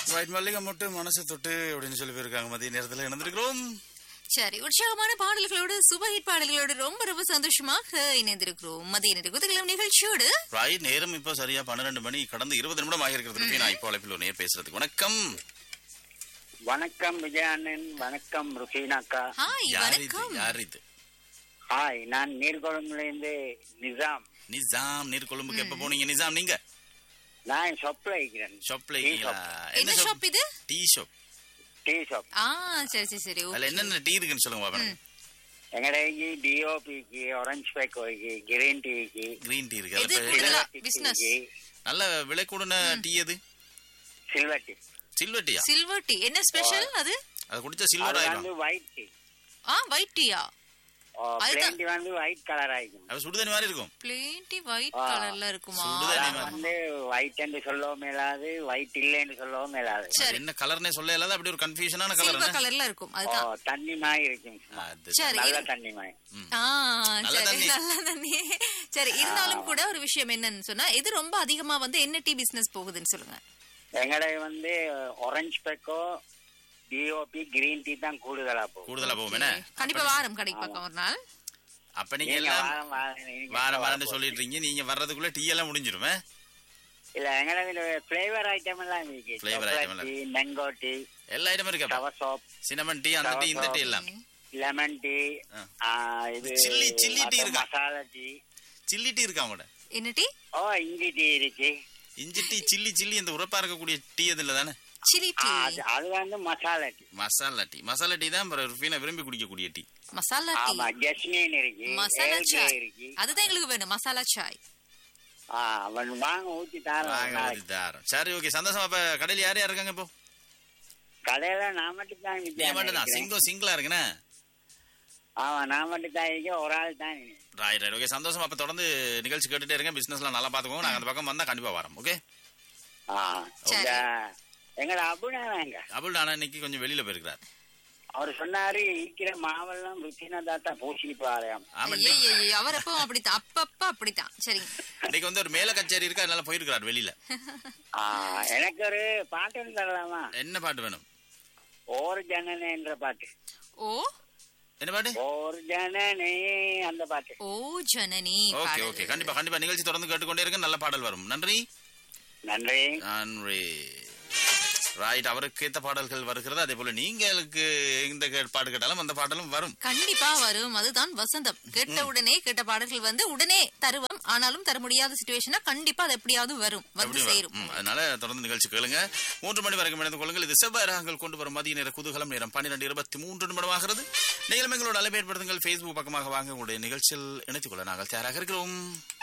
Right மல்லிகை மட்டும் மனசு தொட்டு அப்படின்னு சொல்லி போயிருக்காங்க மதிய நேரத்துல இணைந்திருக்கிறோம் சரி உற்சாகமான பாடல்களோடு சுபஹிட் பாடல்களோடு ரொம்ப ரொம்ப சந்தோஷமாக இணைந்திருக்கிறோம் மதிய நேர குதகலம் நிகழ்ச்சியோடு ரைட் நேரம் இப்போ சரியா பன்னிரெண்டு மணி கடந்து இருபது நிமிடம் ஆகியிருக்கிறது நான் இப்போ அழைப்பில் ஒரு நேர் பேசுறதுக்கு வணக்கம் வணக்கம் விஜயானன் வணக்கம் ருஃபீனாக்கா ஹாய் யார் இது வணக்கம் யார் இது ஹாய் நான் நீர்கொழும்புல இருந்து நிசாம் நிசாம் நீர் கொழும்புக்கு எப்ப போனீங்க நிசாம் நீங்க நான் ஷாப்ல இருக்கிறேன் ஷாப்ல டீ இருக்கீங்களா ஷாப் என்ன ஷாப் இது டீ ஷாப் டீ ஷாப் ஆ சரி சரி சரி அதுல okay. என்னென்ன டீ இருக்குன்னு சொல்லுங்க பாப்பா எங்கடைக்கு டிஓபிக்கு ஆரஞ்சு பேக்கோய்க்கு கிரீன் டீக்கு கிரீன் டீ இருக்கு எது அதுல கூடுதலா இப்ப business? நல்ல விலை கூடன டீ எது சில்வர் டீ சில்வர் டீயா சில்வர் டீ என்ன ஸ்பெஷல் அது அது குடிச்சா அது சில்வர் ஆயிடும் வந்து ஒயிட் டீ ஆ ஒயிட் டீயா அதுதான். பிளேன் டீ வந்து ஒயிட் கலர் ஆயிக்கும் அது சுடுதண்ணி மாதிரி இருக்கும் பிளேன் டீ ஒயிட் ஆ. கலர்ல இருக்குமா சுடுதண்ணி அதான் வந்து ஒயிட் என்று சொல்லவும் மேலாது ஒயிட் இல்லைன்னு சொல்லவும் மேலாது அது சரி என்ன கலர்னே சொல்ல இல்லாத அப்படி ஒரு கன்ஃபியூஷனான கலர் சில்வர் கலர்ல இருக்கும் ஓ அதுதான் தண்ணி மாதிரி இருக்கும் சும்மா. அது சரி நல்ல இரு- தண்ணி மாதிரி ஆ நல்ல சரி தண்ணி. நல்ல தண்ணி சரி இருந்தாலும் கூட ஒரு விஷயம் என்னன்னு சொன்னா இது ரொம்ப அதிகமா வந்து என்ன டீ பிசினஸ் போகுதுன்னு சொல்லுங்க எங்கடை வந்து orange pekoe TOP green tea தான் கூடுதலா போகும் கூடுதலா போகும் என்ன கண்டிப்பா வாரம் கடைக்கு பக்கம் ஒரு நாள் அப்ப நீங்க நீங்க எல்லாம் வாரம் வாரம் நீங்க வாரம் வாரம் போகும். சொல்லிட்டு இருக்கீங்க நீங்க வர்றதுக்குள்ள டீ எல்லாம் முடிஞ்சிருமே இல்ல எங்கட பிளேவர் ஐட்டம் எல்லாம் இருக்கு Flavour Chocolate item எல்லாம் டீ மேங்கோ டீ எல்லா ஐட்டமும் இருக்கு சவர் சோப் சினமன் டீ அந்த டீ இந்த டீ எல்லாம் லெமன் டீ ஆ. இது Chilli- chilli tea அப்புறம் இருக்கா? மசாலா டீ சில்லி டீ இருக்கா உங்களோட என்ன டீ ஓ இஞ்சி டீ இருக்கு இஞ்சி டீ சில்லி சில்லி இந்த உரப்பா இருக்கக்கூடிய டீ அது இல்ல தானே சில்லி ஆ, டீ அது அது வந்து masala tea masala tea masala tea தான் ருஃபீனா விரும்பி குடிக்கக்கூடிய டீ மசாலா டீ ஆமா ஜஸ்மின் இருக்கு மசாலா ஏல்கே சாய் இருக்கு அதுதான் எங்களுக்கு வேணும் மசாலா சாய் ஆ, அவன் வாங்க ஊத்தி தாரேன் ஒரு வாங்க நாளைக்கு. ஊத்தி தாரோம். சரி ஓகே சந்தோஷம் அப்ப கடையில யார் யார் இருக்காங்க இப்போ கடையில நான் மட்டும் தான் நீங்க வித்தியாசம் மட்டும் தான் இருக்கிறேன். சிங்கோ சிங்கிளா இருக்குண்ணே ஆமா நான் மட்டும் தான் இருக்கேன் ஒரு ஆள் தான் இருக்கேன். ரைட் ரைட் ஓகே சந்தோஷம் அப்ப தொடர்ந்து நிகழ்ச்சி கேட்டுட்டே இருங்க பிசினஸ்லாம் நல்லா பாத்துக்கோங்க நாங்க அந்த பக்கம் வந்தா கண்டிப்பா வரோம் ஓகே ஆ, சரி. இந்த எங்கட அபுனாங்க அபுல் நானா இன்னைக்கு கொஞ்சம் வெளியில போயிருக்கிறார் அவர் சொன்னாரு இருக்கிற மாவெல்லாம் ருச்சினா தாத்தா பூசிட்டு பாருயாம் ஆமா ஐயே, ஐயே, ஐயே, அவர் அப்போ அப்படித்தான் அப்பப்ப அப்படித்தான் சரி இன்னைக்கு வந்து ஒரு மேல கச்சேரி இருக்கு அதனால போயிருக்கிறார் வெளியில ஆ, எனக்கு ஒரு பாட்டு தரலாமா என்ன பாட்டு வேணும் ஓர் ஜனனே என்ற பாட்டு ஓ என்ன பாட்டு ஓர் ஜனனே அந்த பாட்டு ஓ ஜனனி ஓகே பாடல். ஓகே கண்டிப்பா கண்டிப்பா நிகழ்ச்சி தொடர்ந்து கேட்டுக்கொண்டே இருங்க நல்ல பாடல் வரும் நன்றி நன்றி நன்றி ரைட் அவருக்கு ஏத்த பாடல்கள் வருகிறது அதே போல நீங்களுக்கு இந்த கே- பாட்டு கேட்டாலும் அந்த பாடலும் வரும் கண்டிப்பா வரும் அதுதான் வசந்தம் கேட்ட உடனே கேட்ட பாடல்கள் வந்து உடனே தருவோம் ஆனாலும் தர முடியாத சுச்சுவேஷனா கண்டிப்பா அது எப்படியாவது வரும் வந்து அப்படி வரும். சேரும் ம், அதனால தொடர்ந்து நிகழ்ச்சி கேளுங்க மூன்று மணி வரைக்கும் இணைந்து கொள்ளுங்கள் இது செவ்வாய் ராகங்கள் கொண்டு வரும் மதிய நேர குதூகலம் நேரம் பன்னிரண்டு இருபத்தி மூன்று நிமிடமாகிறது நீங்களும் எங்களோட அலைபேற்படுத்துங்கள் Facebook பக்கமாக வாங்க உங்களுடைய நிகழ்ச்சியில் இணைத்துக் கொள்ள நாங்கள் தயாராக இருக்கிறோம்